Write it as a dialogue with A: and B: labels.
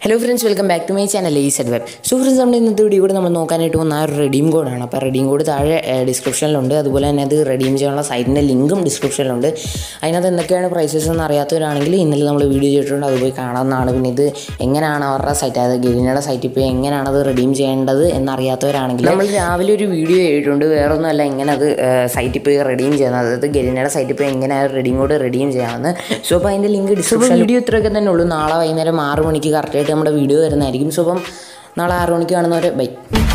A: hello friends welcome back to my channel ഈ set web so friends നമ്മുടെ ഇന്നത്തെ video കൂടെ നമ്മൾ നോക്കാനായിട്ട് വന്ന ആ ഒരു റെഡീം കോഡാണ് അപ്പോൾ റെഡീം കോഡ് താഴെ ഡിസ്ക്രിപ്ഷനിലുണ്ട് അതുപോലെ തന്നെ അത് റെഡീം ചെയ്യാനുള്ള സൈറ്റിൻ്റെ ലിങ്കും ഡിസ്ക്രിപ്ഷനിലുണ്ട് അതിനകത്ത് എന്തൊക്കെയാണ് പ്രൈസസ് എന്ന് അറിയാത്തവരാണെങ്കിൽ ഇന്നലെ നമ്മൾ വീഡിയോ ചെയ്തിട്ടുണ്ട് അത് പോയി കാണാവുന്നതാണ് പിന്നെ ഇത് എങ്ങനെയാണ് അവരുടെ സൈറ്റ് അതായത് ഗെലിനയുടെ സൈറ്റിൽ പോയി എങ്ങനെയാണ് അത് റെഡീം ചെയ്യേണ്ടത് എന്നറിയാത്തവരാണെങ്കിൽ നമ്മൾ രാവിലെ ഒരു വീഡിയോ ചെയ്തിട്ടുണ്ട് വേറൊന്നുമല്ല എങ്ങനെ അത് സൈറ്റിൽ പോയി റെഡീം ചെയ്യുന്നത് അതായത് ഗെലിനയുടെ സൈറ്റിൽ പോയി എങ്ങനെ ആ റെഡീം കോഡ് റെഡീം ചെയ്യാമെന്ന് സോ അപ്പോൾ അതിൻ്റെ ലിങ്ക് ഡിസ്ക്രിപ്ഷൻ വീഡിയോ ഇത്രയൊക്കെ തന്നെ ഉള്ളൂ നാളെ വൈകുന്നേരം ആറ് മണിക്ക് കറക്റ്റായിട്ട് നമ്മുടെ വീഡിയോ വരുന്നതായിരിക്കും സോ അപ്പം നാളെ ആറ് മണിക്ക് കാണുന്നവരെ ബൈ